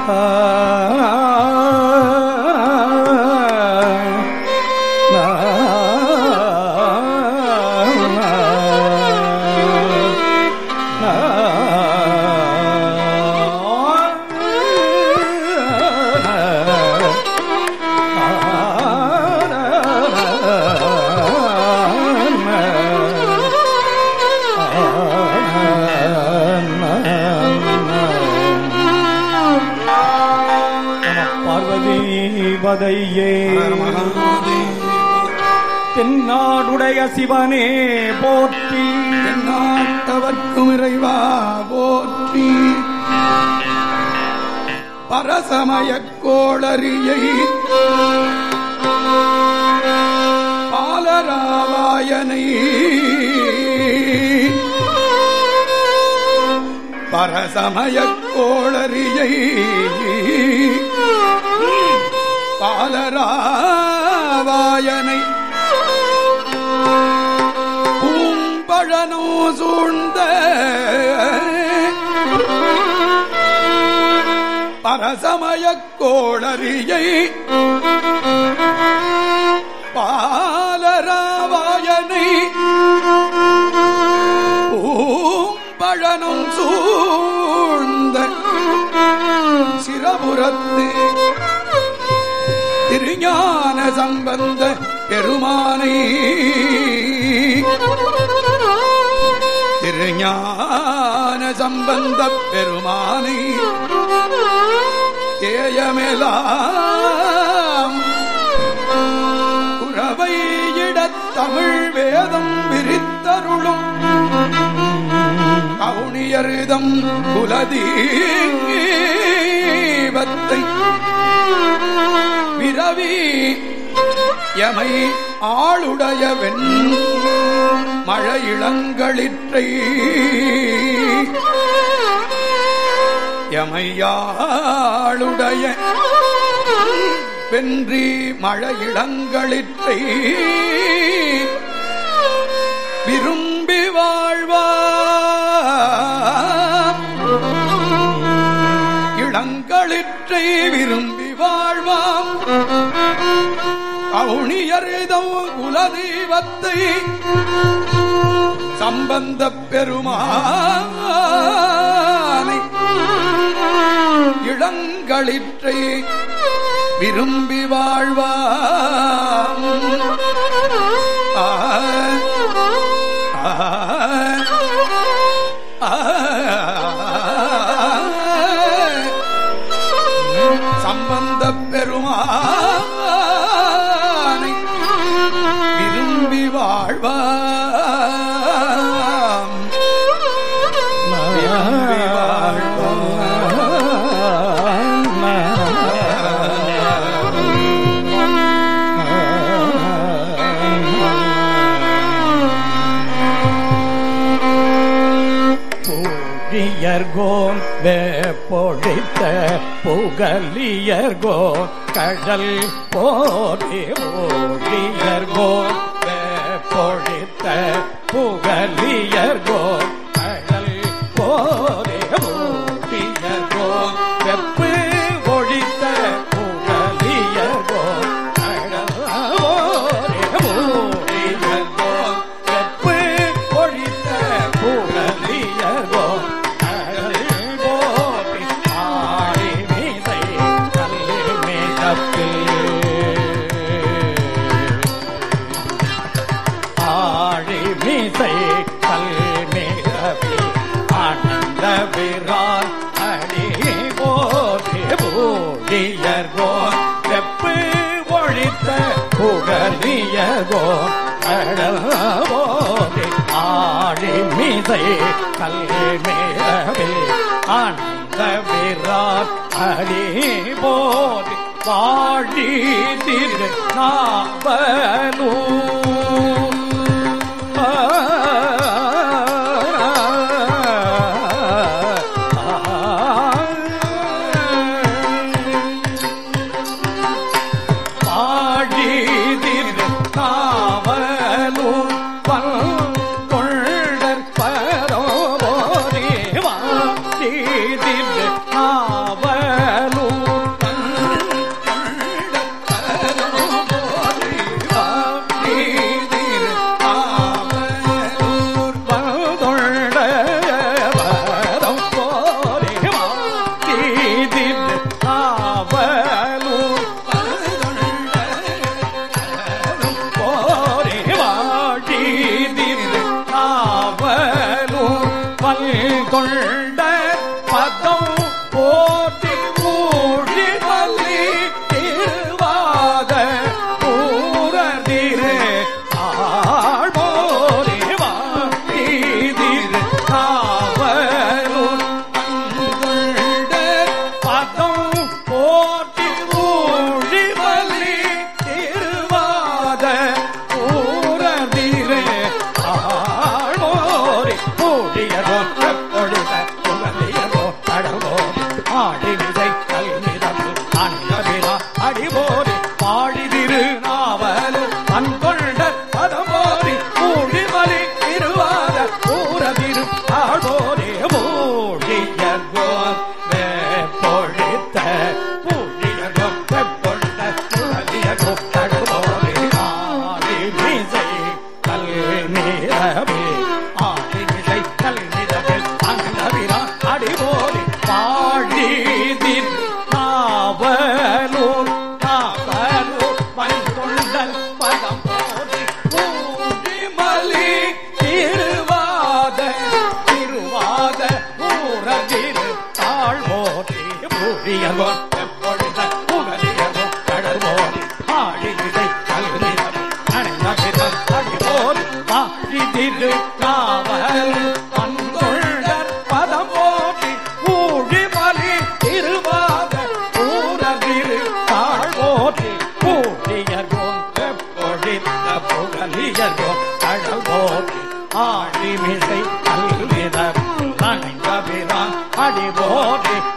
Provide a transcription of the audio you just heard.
பார்வதி பதையே தென்னாடுடைய சிவனே போற்றி நாட்டவர்க்கும் இறைவா போற்றி பரசமயக் கோளரியை பாலராவாயனை பரசமயக் கோளரியை பாலராவாயனை பூம்பழனோ சூழ்ந்த பரசமயக் கோளரியை பாலராவாயனை பூம்பழனும் சூழ்ந்த சிரபுரத்து திருஞான சம்பந்த பெருமானை திருஞான சம்பந்த பெருமானை ஏயமெலாம் குறவையிடத் தமிழ் வேதம் விரித்தருளும் கவுனியரிதம் குலதீபத்தை விரவி எமை ஆளுடையவென் மழை இளங்களிற்றை எமையாளுடைய வென்றி மழை இளங்களிற்றை விரும்பி வாழ்வா இளங்களிற்றை விரும்பி வாழ்வாம் கவுனியரிதம் குலதீபத்தை சம்பந்த பெருமானை இளங்களிற்றை விரும்பி வாழ்வாம் ஆ, ஆ, ஆ, சம்பந்த பெருமானை விரும்பி வாழ்வாம் விரும்பி பூழியர்கோன் வேப்பொழித்த புகலியர்கோன் கடல் போதே ஓழியர்கோன் வேப்பொழித்த புகலியர்கோன் கடல் போதே ஓழியர்கோன் வெப்பு ஒழித்த புகலியர்கோன் கடல் போதே ஓழியர்கோன் வெப்பு ஒழித்த புகலியர்கோ கடல் போற்றி ஆடி மீசை கல்லு மேகப்பே ஆழி மீசை கல் மேகப்பே ஆனந்த விரான் அடி போற்றி பூடியர்கோ வெப்பு ஒழித்த புகலியர்கோ கடவோதி ஆடி மீசை கல்மேரவே ஆனந்த விராட் அடி போதி பாடி திரு நாவலூ பாடி திரு காவலும் கொண்டற் பரோபோரே வாடி திரு காவலும் ஆடிமிசை கல்மிதப்பு அன்பவிரா அடிபோரி பாடிதிரு நாவல் அன்கொண்ட பதமோரி மூழிமலி திருவாத ஊரதிரு ஆழ்வோரே மூழியர்கோர் வேப்பொழித்த பூழியர்கோர் வெப்பொழித்த புகழியர்கோர் தடுவோரே ஆடிமிசை கல்மிதவே ஆடிமிசை கல்மிதவே அன்பவிரா அடிபோரி பாடிதிர் நாவலூர் நாவலூர் பண்கொண்டல் பதம் போதி பூண்டிமலி திருவாத திருவாத ஊரதிரு தாழ்மோதி பூழியர்கோர் எப்பொழுத புகழியர்கோ கடல்மோதி ஆடிவிதை கல்விதம் அணைந்தவிதம் அடிபோல் பாடிதிரு நாவல் பண்கொண்டல் பதம் போதி ஊழிமலி திருவாத ஊரதிரு தாழ்வோதி பூழியர்கோன் எப்பொழித்த புகழியர்கோன் கடல் போதி ஆடிமிசை கல்விதம் அணைந்தவிதான் அடிபோதி